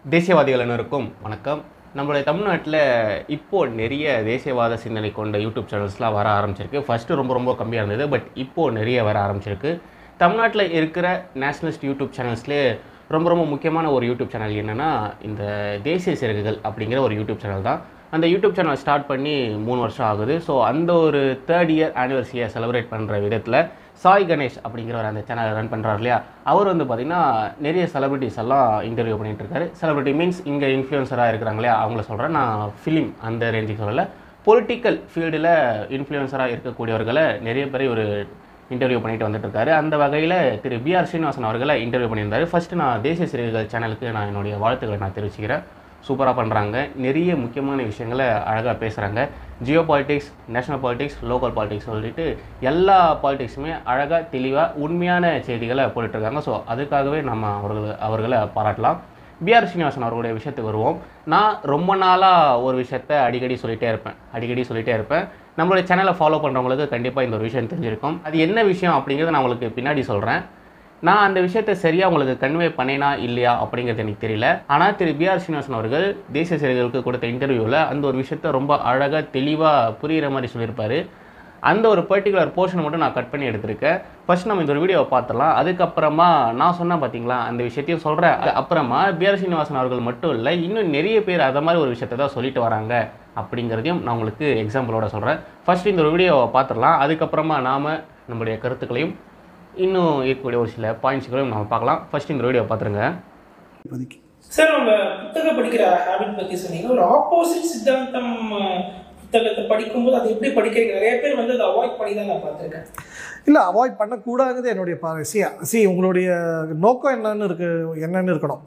தேசியவாதிகள் அனைவருக்கும் வணக்கம் நம்மளுடைய தமிழ்நாட்டில் இப்போ நிறைய தேசியவாத சிந்தனை கொண்ட யூடியூப் சேனல்ஸ்லாம் வர ஆரம்பிச்சிருக்கு ஃபஸ்ட்டு ரொம்ப ரொம்ப கம்மியாக இருந்தது பட் இப்போ நிறைய வர ஆரம்பிச்சிருக்கு தமிழ்நாட்டில் இருக்கிற நேஷனலிஸ்ட் யூடியூப் சேனல்ஸ்லேயே ரொம்ப ரொம்ப முக்கியமான ஒரு யூடியூப் சேனல் என்னென்னா இந்த தேசிய சிறகுகள் அப்படிங்கிற ஒரு யூடியூப் சேனல் தான் அந்த யூடியூப் சேனல் ஸ்டார்ட் பண்ணி மூணு வருஷம் ஆகுது ஸோ அந்த ஒரு தேர்ட் இயர் ஆனிவர்சரியை செலிப்ரேட் பண்ணுற விதத்தில் சாய் கணேஷ் அப்படிங்கிறவர் அந்த சேனலை ரன் பண்ணுறாரு இல்லையா அவர் வந்து பார்த்திங்கன்னா நிறைய செலிபிரிட்டிஸ் எல்லாம் இன்டர்வியூ பண்ணிட்டு இருக்காரு செலிபிரிட்டி மீன்ஸ் இங்கே இன்ஃப்ளூயன்சராக இருக்கிறாங்க இல்லையா அவங்கள சொல்கிறேன் நான் ஃபிலிம் அந்த ரேஞ்சுக்கு சொல்லலை பொலிட்டிக்கல் ஃபீல்டில் இன்ஃப்ளூயன்சராக இருக்கக்கூடியவர்களை நிறைய பேர் ஒரு இன்டர்வியூ பண்ணிட்டு வந்துட்டு இருக்காரு அந்த வகையில் திரு பிஆர் ஸ்ரீனிவாசன் அவர்களை இன்டர்வியூ பண்ணியிருந்தாரு ஃபர்ஸ்ட் நான் தேசிய சிறுகள் சேனலுக்கு நான் என்னுடைய வாழ்த்துக்களை நான் தெரிவிச்சுக்கிறேன் சூப்பராக பண்ணுறாங்க நிறைய முக்கியமான விஷயங்களை அழகாக பேசுகிறாங்க geopolitics national politics local politics சொல்லிட்டு எல்லா பாலிட்டிக்ஸுமே அழகாக தெளிவாக உண்மையான செய்திகளை போட்டுட்ருக்காங்க ஸோ அதுக்காகவே நம்ம அவர்கள் அவர்களை பாராட்டலாம் பிஆர் ஸ்ரீனிவாசன் அவர்களுடைய விஷயத்துக்கு வருவோம் நான் ரொம்ப நாளாக ஒரு விஷயத்த அடிக்கடி சொல்லிகிட்டே இருப்பேன் அடிக்கடி சொல்லிகிட்டே இருப்பேன் நம்மளுடைய சேனலை ஃபாலோ பண்ணுறவங்களுக்கு கண்டிப்பாக இந்த ஒரு விஷயம் தெரிஞ்சிருக்கும் அது என்ன விஷயம் அப்படிங்கிறத நான் உங்களுக்கு பின்னாடி சொல்கிறேன் நான் அந்த விஷயத்தை சரியாக உங்களுக்கு கன்வே பண்ணேனா இல்லையா அப்படிங்கிறது எனக்கு தெரியல ஆனால் திரு பிஆர் ஸ்ரீனிவாசன் அவர்கள் தேசிய செய்திகளுக்கு கொடுத்த இன்டர்வியூவில் அந்த ஒரு விஷயத்த ரொம்ப அழகாக தெளிவாக புரிகிற மாதிரி சொல்லியிருப்பாரு அந்த ஒரு பர்டிகுலர் போர்ஷனை மட்டும் நான் கட் பண்ணி எடுத்திருக்கேன் ஃபர்ஸ்ட் நம்ம இந்த ஒரு வீடியோவை பார்த்துடலாம் அதுக்கப்புறமா நான் சொன்னேன் பார்த்தீங்களா அந்த விஷயத்தையும் சொல்கிறேன் அப்புறமா பிஆர் ஸ்ரீனிவாசன் அவர்கள் மட்டும் இல்லை இன்னும் நிறைய பேர் அதை மாதிரி ஒரு விஷயத்தை தான் சொல்லிட்டு வராங்க அப்படிங்கிறதையும் நான் உங்களுக்கு எக்ஸாம்பிளோட சொல்கிறேன் ஃபர்ஸ்ட் இந்த ஒரு வீடியோவை பார்த்துடலாம் அதுக்கப்புறமா நாம் நம்முடைய கருத்துக்களையும் இன்னும் இருக்கக்கூடிய ஒரு சில பாயிண்ட்ஸ்களையும் நம்ம பார்க்கலாம் ஃபர்ஸ்ட் இந்த வீடியோ பார்த்துருங்க இப்போதைக்கு சார் உங்க புத்தகம் படிக்கிற ஹேபிட் பத்தி சொன்னீங்க ஒரு ஆப்போசிட் சித்தாந்தம் அஹ், புத்தகத்தை படிக்கும்போது அது எப்படி படிக்கிறீங்க நிறைய பேர் வந்து அதை அவாய்ட் பண்ணி தான் நான் பார்த்துருக்கேன் இல்லை அவாய்ட் பண்ணக்கூடாதுங்கிறது என்னுடைய பார்வை சி சி உங்களுடைய நோக்கம் என்னன்னு இருக்கு என்னன்னு இருக்கணும்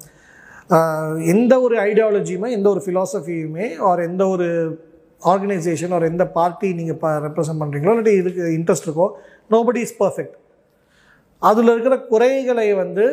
ஆஹ் எந்த ஒரு ஐடியாலஜியுமே எந்த ஒரு ஃபிலாசபியுமே ஆர் எந்த ஒரு ஆர்கனைசேஷன் ஆர் எந்த பார்ட்டி நீங்கள் ப ரெப்ரசன்ட் பண்ணுறீங்களோ இல்லாட்டி இதுக்கு இன்ட்ரெஸ்ட் இருக்கோ நோபடி இஸ் பர்ஃபெக்ட் அதில் இருக்கிற குறைகளை வந்து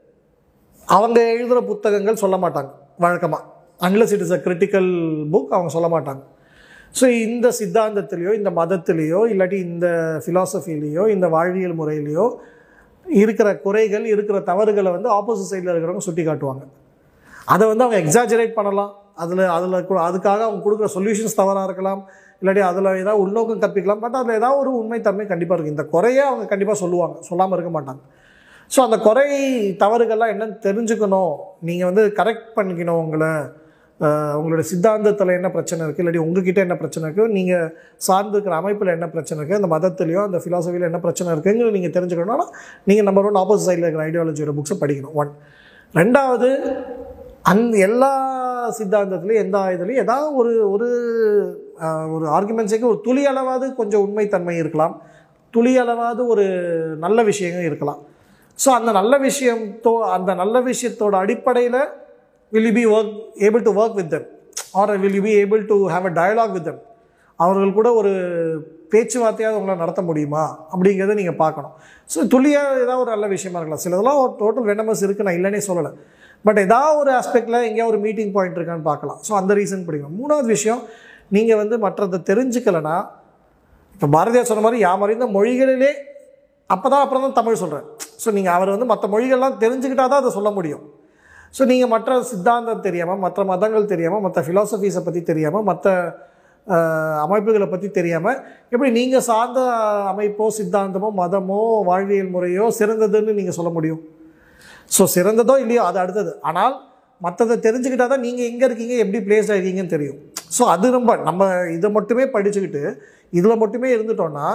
அவங்க எழுதுகிற புத்தகங்கள் சொல்ல மாட்டாங்க வழக்கமாக unless it is a critical book அவங்க சொல்ல மாட்டாங்க ஸோ இந்த சித்தாந்தத்திலேயோ இந்த மதத்திலேயோ இல்லாட்டி இந்த ஃபிலாசபிலேயோ இந்த வாழ்வியல் முறையிலையோ இருக்கிற குறைகள் இருக்கிற தவறுகளை வந்து ஆப்போசிட் சைடில் இருக்கிறவங்க சுட்டி காட்டுவாங்க அதை வந்து அவங்க எக்ஸாஜரேட் பண்ணலாம் அதில் அதில் அதுக்காக அவங்க கொடுக்குற சொல்யூஷன்ஸ் தவறாக இருக்கலாம் இல்லாட்டி அதில் ஏதாவது உள்நோக்கம் கற்பிக்கலாம் பட் அதில் ஏதாவது ஒரு உண்மைத்தன்மை கண்டிப்பாக இருக்குது இந்த குறையை அவங்க கண்டிப்பாக சொல்லுவாங்க சொல்லாமல் இருக்க மாட்டாங்க ஸோ அந்த குறை தவறுகள்லாம் என்னன்னு தெரிஞ்சுக்கணும் நீங்கள் வந்து கரெக்ட் பண்ணிக்கணும் உங்களை அஹ், உங்களுடைய சித்தாந்தத்தில் என்ன பிரச்சனை இருக்குது இல்லாட்டி உங்ககிட்ட என்ன பிரச்சனை இருக்குது நீங்கள் சார்ந்திருக்கிற அமைப்பில் என்ன பிரச்சனை இருக்குது அந்த மதத்துலையோ அந்த ஃபிலாசபியில் என்ன பிரச்சனை இருக்குங்கிறது நீங்கள் தெரிஞ்சுக்கணும்னா நீங்கள் நம்பர் ஒன் ஆப்போசிட் சைடில் இருக்கிற ஐடியாலஜியோட புக்ஸை படிக்கணும் ஒன் ரெண்டாவது அந்த எல்லா சித்தாந்தத்துலேயும் எந்த இதுலேயும் ஏதாவது ஒரு ஒரு ஆஹ், ஒரு ஆர்குமெண்ட்ஸுக்கு ஒரு துளி அளவாவது கொஞ்சம் உண்மைத்தன்மை இருக்கலாம் துளி அளவாவது ஒரு நல்ல விஷயங்கள் இருக்கலாம் ஸோ அந்த நல்ல விஷயத்தோ அந்த நல்ல விஷயத்தோட அடிப்படையில் will you be work able to work with them or will you be able to have a dialogue with them அவர்கள் கூட ஒரு பேச்சுவார்த்தையாவது உங்களால் நடத்த முடியுமா அப்படிங்கிறத நீங்கள் பார்க்கணும் ஸோ துளியாக ஏதாவது ஒரு நல்ல விஷயமா இருக்கலாம் சிலதெல்லாம் ஒரு டோட்டல் வெனமஸ் இருக்குது நான் இல்லைன்னே சொல்லலை பட் ஏதாவது ஒரு ஆஸ்பெக்டில் எங்கேயா ஒரு மீட்டிங் பாயிண்ட் இருக்கான்னு பார்க்கலாம் ஸோ அந்த ரீசன் பிடிக்கும் மூணாவது விஷயம் நீங்கள் வந்து மற்றதை தெரிஞ்சுக்கலைன்னா இப்போ பாரதியார் சொன்ன மாதிரி யாம் அறிந்த மொழிகளிலே அப்போ தான் அப்புறம் தான் தமிழ் சொல்கிறேன் ஸோ நீங்கள் அவர் வந்து மற்ற மொழிகள்லாம் தெரிஞ்சுக்கிட்டா தான் அதை சொல்ல முடியும் ஸோ நீங்கள் மற்ற சித்தாந்தம் தெரியாமல் மற்ற மதங்கள் தெரியாமல் மற்ற ஃபிலாசபிஸை பற்றி தெரியாமல் மற்ற அஹ், அமைப்புகளை பற்றி தெரியாமல் எப்படி நீங்கள் சார்ந்த அமைப்போ சித்தாந்தமோ மதமோ வாழ்வியல் முறையோ சிறந்ததுன்னு நீங்கள் சொல்ல முடியும் ஸோ சிறந்ததோ இல்லையோ அது அடுத்தது ஆனால் மற்றதை தெரிஞ்சுக்கிட்டா தான் நீங்கள் எங்கே இருக்கீங்க எப்படி பிளேஸ் ஆகிருக்கீங்கன்னு தெரியும் ஸோ அது ரொம்ப நம்ம இதை மட்டுமே படிச்சுக்கிட்டு இதில் மட்டுமே இருந்துட்டோம்னா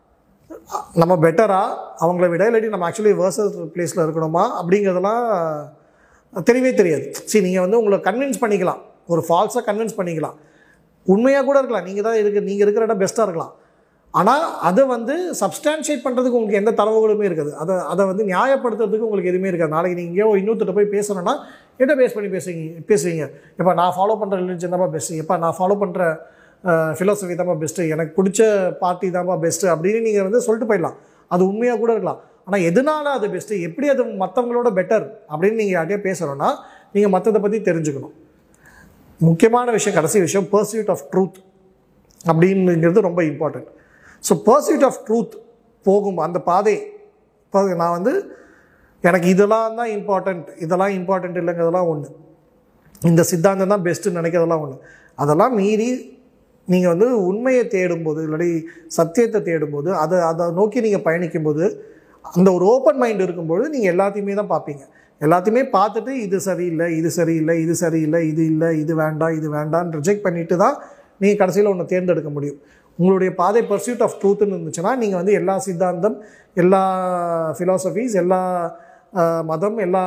நம்ம பெட்டராக அவங்கள விட இல்லாட்டி நம்ம ஆக்சுவலி வேர்சஸ் பிளேஸில் இருக்கணுமா அப்படிங்கிறதெல்லாம் தெரியவே தெரியாது சரி நீங்கள் வந்து உங்களை கன்வின்ஸ் பண்ணிக்கலாம் ஒரு ஃபால்ஸாக கன்வின்ஸ் பண்ணிக்கலாம் உண்மையாக கூட இருக்கலாம் நீங்கள் தான் இருக்கு நீங்கள் இருக்கிற இடம் பெஸ்ட்டாக இருக்கலாம் ஆனால் அதை வந்து சப்ஸ்டான்ஷியேட் பண்ணுறதுக்கு உங்களுக்கு எந்த தரவுகளுமே இருக்காது அதை அதை வந்து நியாயப்படுத்துறதுக்கு உங்களுக்கு எதுவுமே இருக்காது நாளைக்கு நீங்கள் எங்கேயோ இன்னொருத்தட்ட போய் பேசணும்னா என்ன பேஸ் பண்ணி பேசுவீங்க பேசுவீங்க எப்போ நான் ஃபாலோ பண்ணுற ரிலிஜன் தான்ப்பா பெஸ்ட்டு எப்போ நான் ஃபாலோ பண்ணுற ஃபிலாசபி தான்ப்பா பெஸ்ட்டு எனக்கு பிடிச்ச பார்ட்டி தான்ப்பா பெஸ்ட்டு அப்படின்னு நீங்கள் வந்து சொல்லிட்டு போயிடலாம் அது உண்மையாக கூட இருக்கலாம் ஆனால் எதனால அது பெஸ்ட்டு எப்படி அது மற்றவங்களோட பெட்டர் அப்படின்னு நீங்கள் யார்ட்டையா பேசுகிறோன்னா நீங்கள் மற்றதை பற்றி தெரிஞ்சுக்கணும் முக்கியமான விஷயம் கடைசி விஷயம் பர்சியூட் ஆஃப் ட்ரூத் அப்படிங்கிறது ரொம்ப important so pursuit of truth போகும் அந்த பாதை இப்போ நான் வந்து எனக்கு இதெல்லாம் தான் இம்பார்ட்டண்ட் இதெல்லாம் இம்பார்ட்டண்ட் இல்லைங்கிறதெல்லாம் ஒன்று இந்த சித்தாந்தம் தான் பெஸ்ட்டுன்னு நினைக்கிறதெல்லாம் ஒன்று அதெல்லாம் மீறி நீங்கள் வந்து உண்மையை தேடும்போது இல்லாட்டி சத்தியத்தை தேடும்போது அதை அதை நோக்கி நீங்கள் பயணிக்கும்போது அந்த ஒரு ஓப்பன் மைண்ட் இருக்கும்போது நீங்கள் எல்லாத்தையுமே தான் பார்ப்பீங்க எல்லாத்தையுமே பார்த்துட்டு இது சரியில்லை இது சரியில்லை இது சரியில்லை இது இல்லை இது வேண்டாம் இது வேண்டாம்னு ரிஜெக்ட் பண்ணிட்டு தான் நீங்கள் கடைசியில் ஒன்று தேர்ந்தெடுக்க முடியும் உங்களுடைய பாதை பர்சியூட் ஆஃப் ட்ரூத்துன்னு இருந்துச்சுன்னா நீங்கள் வந்து எல்லா சித்தாந்தம் எல்லா ஃபிலாசபிஸ் எல்லா ஆஹ், மதம் எல்லா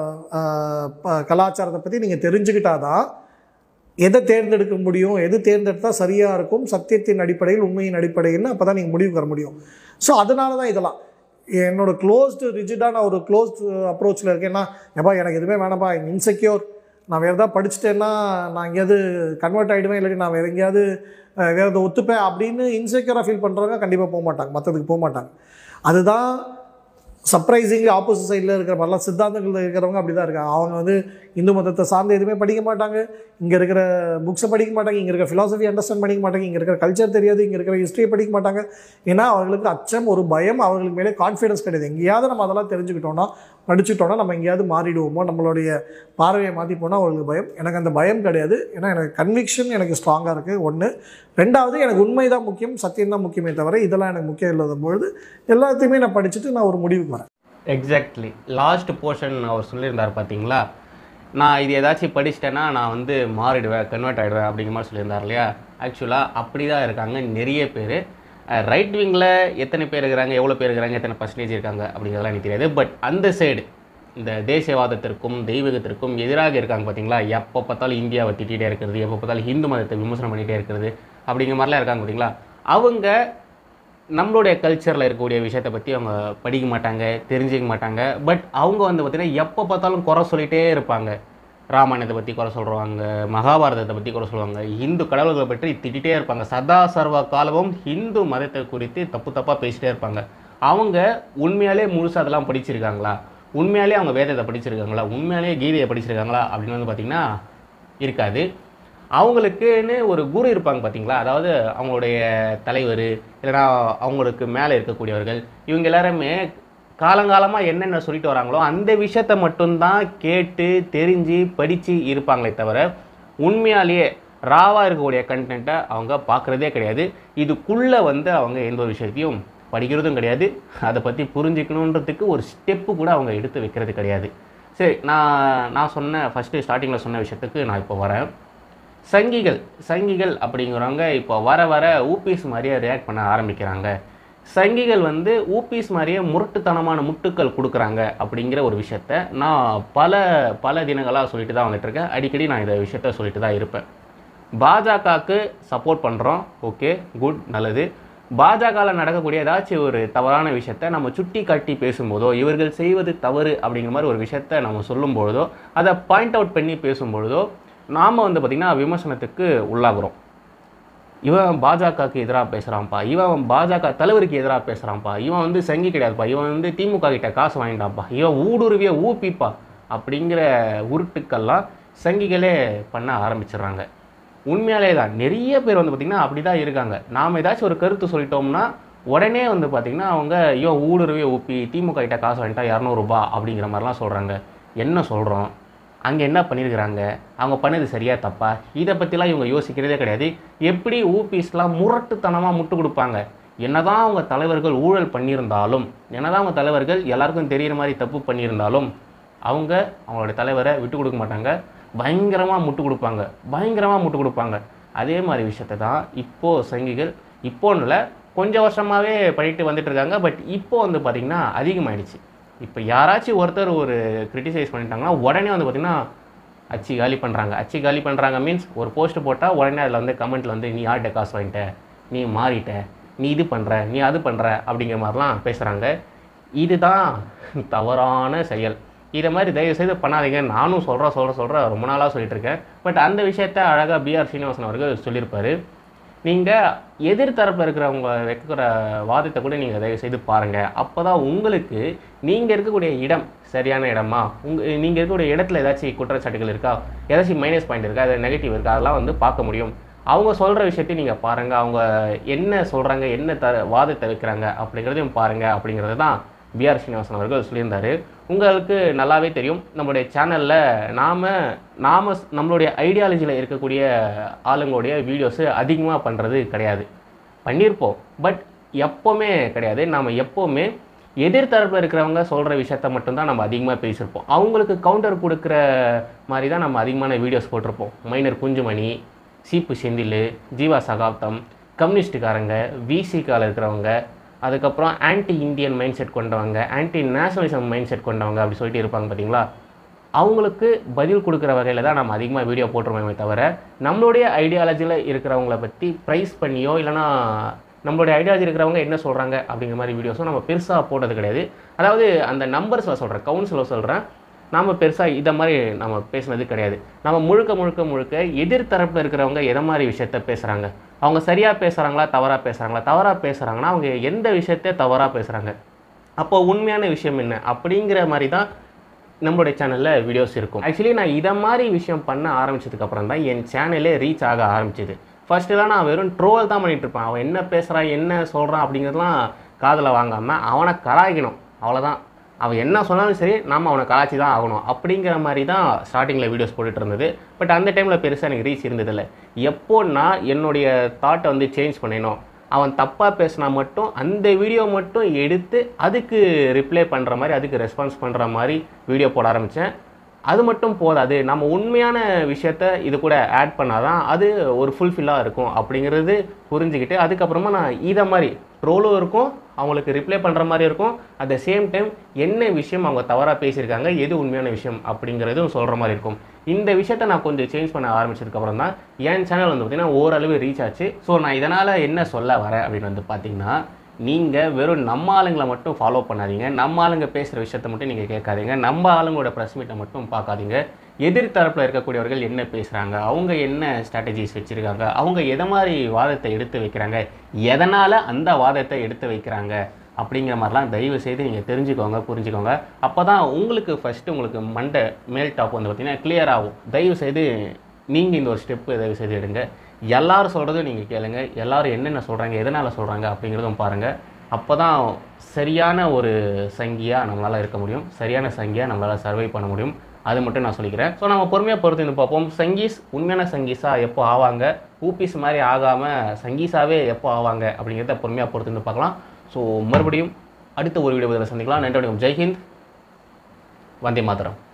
ஆஹ், ப- கலாச்சாரத்தை பற்றி நீங்கள் தெரிஞ்சுக்கிட்டாதான் எதை தேர்ந்தெடுக்க முடியும் எது தேர்ந்தெடுத்தால் சரியாக இருக்கும் சத்தியத்தின் அடிப்படையில் உண்மையின் அடிப்படையில் அப்போ தான் நீங்கள் முடிவு வர முடியும் ஸோ அதனால தான் இதெல்லாம் என்னோட க்ளோஸ்டு ரிஜிடான ஒரு க்ளோஸ்ட் அப்ரோச்சில் இருக்கேன்னா எப்பா எனக்கு எதுவுமே வேணாம்ப்பா இன்செக்யூர் நான் வேறு ஏதாவது படிச்சுட்டேன்னா நான் எங்கேயாவது கன்வெர்ட் ஆகிடுவேன் இல்லாட்டி நான் வேறு எங்கேயாவது அஹ், வேறு எதாவது ஒத்துப்பேன் அப்படின்னு இன்செக்யூராக ஃபீல் பண்ணுறவங்க கண்டிப்பாக போக மாட்டாங்க மற்றதுக்கு போக மாட்டாங்க அதுதான் சர்ப்ரைசிங்லி ஆப்போசிட் சைடில் இருக்கிற மாதிரிலாம் சித்தாந்தங்கள் இருக்கிறவங்க அப்படி தான் இருக்காங்க அவங்க வந்து இந்து மதத்தை சார்ந்து எதுவுமே படிக்க மாட்டாங்க இங்கே இருக்கிற புக்ஸை படிக்க மாட்டாங்க இங்கே இருக்கிற ஃபிலாசபி அண்டர்ஸ்டாண்ட் பண்ணிக்க மாட்டாங்க இங்கே இருக்கிற கல்ச்சர் தெரியாது இங்கே இருக்கிற ஹிஸ்ட்ரியை படிக்க மாட்டாங்க ஏன்னா அவர்களுக்கு அச்சம் ஒரு பயம் அவர்களுக்கு மேலே கான்ஃபிடன்ஸ் கிடையாது எங்கேயாவது நம்ம அதெல்லாம் தெரிஞ்சுக்கிட்டோம்னா படிச்சுட்டோம்னா நம்ம எங்கேயாவது மாறிடுவோமோ நம்மளுடைய பார்வையை மாற்றி போனால் அவர்களுக்கு பயம் எனக்கு அந்த பயம் கிடையாது ஏன்னா எனக்கு கன்விக்ஷன் எனக்கு ஸ்ட்ராங்காக இருக்குது ஒன்று ரெண்டாவது எனக்கு உண்மை தான் முக்கியம் சத்தியம் தான் முக்கியமே தவிர இதெல்லாம் எனக்கு முக்கியம் இல்லாத பொழுது எல்லாத்தையுமே நான் படிச்சுட்டு நான் ஒரு முடிவுக்கு வரேன் எக்ஸாக்ட்லி லாஸ்ட் போர்ஷன் அவர் சொல்லியிருந்தார் பார்த்தீங்களா நான் இது ஏதாச்சும் படிச்சிட்டேன்னா நான் வந்து மாறிடுவேன் கன்வெர்ட் ஆகிடுவேன் அப்படிங்கிற மாதிரி சொல்லியிருந்தார் இல்லையா ஆக்சுவலாக அப்படி தான் இருக்காங்க நிறைய பேர் ரைட் விங்கில் எத்தனை பேர் இருக்கிறாங்க எவ்வளோ பேர் இருக்கிறாங்க எத்தனை பர்சன்டேஜ் இருக்காங்க அப்படிங்கிறதெல்லாம் எனக்கு தெரியாது பட் அந்த சைடு இந்த தேசியவாதத்திற்கும் தெய்வீகத்திற்கும் எதிராக இருக்காங்க பார்த்தீங்களா எப்போ பார்த்தாலும் இந்தியாவை திட்டிகிட்டே இருக்கிறது எப்போ பார்த்தாலும் ஹிந்து மதத்தை விமர்சனம் பண்ணிகிட்டே இருக்கிறது அப்படிங்கிற மாதிரிலாம் இருக்காங்க பார்த்தீங்களா அவங்க நம்மளுடைய கல்ச்சரில் இருக்கக்கூடிய விஷயத்தை பற்றி அவங்க படிக்க மாட்டாங்க தெரிஞ்சுக்க மாட்டாங்க பட் அவங்க வந்து பார்த்திங்கன்னா எப்போ பார்த்தாலும் குறை சொல்லிகிட்டே இருப்பாங்க ராமாயணத்தை பற்றி குறை சொல்கிறாங்க மகாபாரதத்தை பற்றி குறை சொல்லுவாங்க இந்து கடவுள்களை பற்றி திட்டிகிட்டே இருப்பாங்க சதா சர்வ காலமும் ஹிந்து மதத்தை குறித்து தப்பு தப்பாக பேசிட்டே இருப்பாங்க அவங்க உண்மையாலே முழுசாக அதெல்லாம் படிச்சிருக்காங்களா உண்மையாலே அவங்க வேதத்தை படிச்சிருக்காங்களா உண்மையாலே கீதையை படிச்சிருக்காங்களா அப்படின்னு வந்து பார்த்திங்கன்னா இருக்காது அவங்களுக்குன்னு ஒரு குரு இருப்பாங்க பார்த்தீங்களா அதாவது அவங்களுடைய தலைவர் இல்லைன்னா அவங்களுக்கு மேலே இருக்கக்கூடியவர்கள் இவங்க எல்லாருமே காலங்காலமாக என்னென்ன சொல்லிட்டு வராங்களோ அந்த விஷயத்த மட்டும்தான் கேட்டு தெரிஞ்சு படித்து இருப்பாங்களே தவிர உண்மையாலேயே ராவாக இருக்கக்கூடிய கண்டென்ட்டை அவங்க பார்க்குறதே கிடையாது இதுக்குள்ளே வந்து அவங்க எந்த ஒரு விஷயத்தையும் படிக்கிறதும் கிடையாது அதை பற்றி புரிஞ்சுக்கணுன்றதுக்கு ஒரு ஸ்டெப்பு கூட அவங்க எடுத்து வைக்கிறது கிடையாது சரி நான் நான் சொன்ன ஃபஸ்ட்டு ஸ்டார்டிங்கில் சொன்ன விஷயத்துக்கு நான் இப்போ வரேன் சங்கிகள் சங்கிகள் அப்படிங்கிறவங்க இப்போ வர வர ஊபிஸ் மாதிரியே ரியாக்ட் பண்ண ஆரம்பிக்கிறாங்க சங்கிகள் வந்து ஊபிஸ் மாதிரியே முரட்டுத்தனமான முட்டுக்கள் கொடுக்குறாங்க அப்படிங்கிற ஒரு விஷயத்த நான் பல பல தினங்களாக சொல்லிட்டு தான் வந்துட்டு இருக்கேன் அடிக்கடி நான் இந்த விஷயத்த சொல்லிட்டு தான் இருப்பேன் பாஜகவுக்கு சப்போர்ட் பண்ணுறோம் ஓகே குட் நல்லது பாஜகவில் நடக்கக்கூடிய ஏதாச்சும் ஒரு தவறான விஷயத்த நம்ம சுட்டி காட்டி பேசும்போதோ இவர்கள் செய்வது தவறு அப்படிங்கிற மாதிரி ஒரு விஷயத்த நம்ம சொல்லும்பொழுதோ அதை பாயிண்ட் அவுட் பண்ணி பேசும்பொழுதோ நாம் வந்து பார்த்திங்கன்னா விமர்சனத்துக்கு உள்ளாகிறோம் இவன் பாஜகவுக்கு எதிராக பேசுகிறான்ப்பா இவன் பாஜக தலைவருக்கு எதிராக பேசுகிறான்ப்பா இவன் வந்து சங்கி கிடையாதுப்பா இவன் வந்து திமுக கிட்ட காசு வாங்கிட்டான்ப்பா இவன் ஊடுருவிய ஊப்பிப்பா அப்படிங்கிற உருட்டுக்கெல்லாம் சங்கிகளே பண்ண ஆரம்பிச்சிடுறாங்க உண்மையாலே தான் நிறைய பேர் வந்து பார்த்திங்கன்னா அப்படி தான் இருக்காங்க நாம் ஏதாச்சும் ஒரு கருத்து சொல்லிட்டோம்னா உடனே வந்து பார்த்திங்கன்னா அவங்க ஐயோ ஊடுருவே ஊப்பி திமுக கிட்ட காசு வாங்கிட்டா இரநூறுபா அப்படிங்கிற மாதிரிலாம் சொல்கிறாங்க என்ன சொல்கிறோம் அங்கே என்ன பண்ணியிருக்கிறாங்க அவங்க பண்ணது சரியா தப்பா இதை பற்றிலாம் இவங்க யோசிக்கிறதே கிடையாது எப்படி ஊபிஸ்லாம் முரட்டுத்தனமாக முட்டு கொடுப்பாங்க என்னதான் அவங்க தலைவர்கள் ஊழல் பண்ணியிருந்தாலும் என்னதான் அவங்க தலைவர்கள் எல்லாருக்கும் தெரியிற மாதிரி தப்பு பண்ணியிருந்தாலும் அவங்க அவங்களோட தலைவரை விட்டு கொடுக்க மாட்டாங்க பயங்கரமாக முட்டு கொடுப்பாங்க பயங்கரமாக முட்டு கொடுப்பாங்க அதே மாதிரி விஷயத்தை தான் இப்போது சங்கிகள் இப்போன்னு இல்லை கொஞ்சம் வருஷமாகவே பண்ணிட்டு வந்துட்டு இருக்காங்க பட் இப்போ வந்து பார்த்திங்கன்னா அதிகமாயிடுச்சு இப்போ யாராச்சும் ஒருத்தர் ஒரு கிரிட்டிசைஸ் பண்ணிட்டாங்கன்னா உடனே வந்து பார்த்திங்கன்னா அச்சு காலி பண்ணுறாங்க அச்சு காலி பண்ணுறாங்க மீன்ஸ் ஒரு போஸ்ட் போட்டால் உடனே அதில் வந்து கமெண்ட்டில் வந்து நீ யார்கிட்ட காசு வாங்கிட்ட நீ மாறிட்ட நீ இது பண்ணுற நீ அது பண்ணுற அப்படிங்கிற மாதிரிலாம் பேசுகிறாங்க இதுதான் தவறான செயல் இதை மாதிரி தயவு செய்து பண்ணாதீங்க நானும் சொல்கிறேன் சொல்கிறேன் சொல்கிறேன் ரொம்ப நாளாக சொல்லிட்டு இருக்கேன் பட் அந்த விஷயத்த அழகாக பிஆர் சீனிவாசன் அவர்கள் சொல்லியிருப்பாரு நீங்கள் எதிர்த்தரப்பில் இருக்கிறவங்க வைக்கிற வாதத்தை கூட நீங்கள் தயவு செய்து பாருங்கள் அப்போ தான் உங்களுக்கு நீங்கள் இருக்கக்கூடிய இடம் சரியான இடமா உங்கள் நீங்கள் இருக்கக்கூடிய இடத்துல ஏதாச்சும் குற்றச்சாட்டுகள் இருக்கா ஏதாச்சும் மைனஸ் பாயிண்ட் இருக்கா அது நெகட்டிவ் இருக்கா அதெல்லாம் வந்து பார்க்க முடியும் அவங்க சொல்கிற விஷயத்தையும் நீங்கள் பாருங்கள் அவங்க என்ன சொல்கிறாங்க என்ன த வாதத்தை வைக்கிறாங்க அப்படிங்கிறதையும் பாருங்கள் அப்படிங்கிறது தான் பிஆர் ஸ்ரீனிவாசன் அவர்கள் சொல்லியிருந்தாரு உங்களுக்கு நல்லாவே தெரியும் நம்மளுடைய சேனலில் நாம் நாம் நம்மளுடைய ஐடியாலஜியில் இருக்கக்கூடிய ஆளுங்களுடைய வீடியோஸு அதிகமாக பண்ணுறது கிடையாது பண்ணியிருப்போம் பட் எப்போவுமே கிடையாது நாம் எப்போவுமே எதிர்த்தரப்பில் இருக்கிறவங்க சொல்கிற விஷயத்த மட்டும்தான் நம்ம அதிகமாக பேசியிருப்போம் அவங்களுக்கு கவுண்டர் கொடுக்குற மாதிரி தான் நம்ம அதிகமான வீடியோஸ் போட்டிருப்போம் மைனர் குஞ்சுமணி சீப்பு செந்தில் ஜீவா சகாப்தம் கம்யூனிஸ்டுக்காரங்க விசிகால இருக்கிறவங்க அதுக்கப்புறம் ஆன்டி இந்தியன் மைண்ட் செட் கொண்டவங்க ஆன்டி நேஷனலிசம் மைண்ட் செட் கொண்டவங்க அப்படி சொல்லிட்டு இருப்பாங்க பார்த்தீங்களா அவங்களுக்கு பதில் கொடுக்குற வகையில் தான் நம்ம அதிகமாக வீடியோ போட்டுருவோமே தவிர நம்மளுடைய ஐடியாலஜியில் இருக்கிறவங்கள பற்றி ப்ரைஸ் பண்ணியோ இல்லைனா நம்மளுடைய ஐடியாலஜி இருக்கிறவங்க என்ன சொல்கிறாங்க அப்படிங்கிற மாதிரி வீடியோஸும் நம்ம பெருசாக போட்டது கிடையாது அதாவது அந்த நம்பர்ஸில் சொல்கிறேன் கவுன்சிலில் சொல்கிறேன் நாம் பெருசாக இதை மாதிரி நம்ம பேசுனது கிடையாது நம்ம முழுக்க முழுக்க முழுக்க எதிர்த்தரப்பில் இருக்கிறவங்க எதை மாதிரி விஷயத்த பேசுகிறாங்க அவங்க சரியாக பேசுகிறாங்களா தவறாக பேசுகிறாங்களா தவறாக பேசுகிறாங்கன்னா அவங்க எந்த விஷயத்த தவறாக பேசுகிறாங்க அப்போ உண்மையான விஷயம் என்ன அப்படிங்கிற மாதிரி தான் நம்மளுடைய சேனலில் வீடியோஸ் இருக்கும் ஆக்சுவலி நான் இதை மாதிரி விஷயம் பண்ண ஆரம்பிச்சதுக்கப்புறம் தான் என் சேனலே ரீச் ஆக ஆரம்பிச்சது ஃபர்ஸ்ட்டுலாம் நான் வெறும் ட்ரோல் தான் பண்ணிட்டு இருப்பேன் அவன் என்ன பேசுகிறான் என்ன சொல்கிறான் அப்படிங்கிறதுலாம் காதில் வாங்காமல் அவனை கலாய்க்கணும் அவ்வளோதான் அவன் என்ன சொன்னாலும் சரி நாம் அவனை கலாச்சி தான் ஆகணும் அப்படிங்கிற மாதிரி தான் ஸ்டார்டிங்கில் வீடியோஸ் போட்டுட்டு இருந்தது பட் அந்த டைமில் பெருசாக எனக்கு ரீச் இருந்ததில்லை எப்போ நான் என்னுடைய தாட்டை வந்து சேஞ்ச் பண்ணினோம் அவன் தப்பாக பேசினா மட்டும் அந்த வீடியோ மட்டும் எடுத்து அதுக்கு ரிப்ளை பண்ணுற மாதிரி அதுக்கு ரெஸ்பான்ஸ் பண்ணுற மாதிரி வீடியோ போட ஆரம்பித்தேன் அது மட்டும் போதாது நம்ம உண்மையான விஷயத்த இது கூட ஆட் பண்ணாதான் அது ஒரு ஃபுல்ஃபில்லாக இருக்கும் அப்படிங்கிறது புரிஞ்சுக்கிட்டு அதுக்கப்புறமா நான் இதை மாதிரி ட்ரோலும் இருக்கும் அவங்களுக்கு ரிப்ளை பண்ணுற மாதிரி இருக்கும் அட் த சேம் டைம் என்ன விஷயம் அவங்க தவறாக பேசியிருக்காங்க எது உண்மையான விஷயம் அப்படிங்கிறதும் சொல்கிற மாதிரி இருக்கும் இந்த விஷயத்த நான் கொஞ்சம் சேஞ்ச் பண்ண ஆரம்பிச்சதுக்கப்புறம் தான் என் சேனல் வந்து பார்த்திங்கன்னா ஓரளவு ரீச் ஆச்சு ஸோ நான் இதனால் என்ன சொல்ல வரேன் அப்படின்னு வந்து பார்த்தீங்கன்னா நீங்கள் வெறும் நம்ம ஆளுங்களை மட்டும் ஃபாலோ பண்ணாதீங்க நம்ம ஆளுங்க பேசுகிற விஷயத்த மட்டும் நீங்கள் கேட்காதீங்க நம்ம ஆளுங்களோட ப்ரெஸ் மீட்டை மட்டும் பார்க்காதீங்க எதிர்த்தரப்பில் இருக்கக்கூடியவர்கள் என்ன பேசுகிறாங்க அவங்க என்ன ஸ்ட்ராட்டஜிஸ் வச்சுருக்காங்க அவங்க எதை மாதிரி வாதத்தை எடுத்து வைக்கிறாங்க எதனால் அந்த வாதத்தை எடுத்து வைக்கிறாங்க அப்படிங்கிற மாதிரிலாம் தயவு செய்து நீங்கள் தெரிஞ்சுக்கோங்க புரிஞ்சுக்கோங்க அப்போ தான் உங்களுக்கு ஃபஸ்ட்டு உங்களுக்கு மண்டை மேல் டாப் வந்து பார்த்தீங்கன்னா clear ஆகும் தயவு செய்து நீங்கள் இந்த ஒரு ஸ்டெப்பு தயவு செய்து எடுங்க எல்லாரும் சொல்கிறதும் நீங்கள் கேளுங்க எல்லாரும் என்னென்ன சொல்கிறாங்க எதனால் சொல்கிறாங்க அப்படிங்கிறதும் பாருங்கள் அப்போ தான் சரியான ஒரு சங்கியாக நம்மளால் இருக்க முடியும் சரியான சங்கியாக நம்மளால் சர்வை பண்ண முடியும் அது மட்டும் நான் சொல்லிக்கிறேன் ஸோ நம்ம பொறுமையாக பொறுத்து இருந்து பார்ப்போம் சங்கீஸ் உண்மையான சங்கீஸா எப்போ ஆவாங்க ஊபிஸ் மாதிரி ஆகாமல் சங்கீஸாவே எப்போ ஆவாங்க அப்படிங்கிறத பொறுமையாக பொறுத்து இருந்து பார்க்கலாம் ஸோ மறுபடியும் அடுத்த ஒரு வீடியோ சந்திக்கலாம் நன்றி வணக்கம் ஜெய்ஹிந்த் வந்தே மாதரம்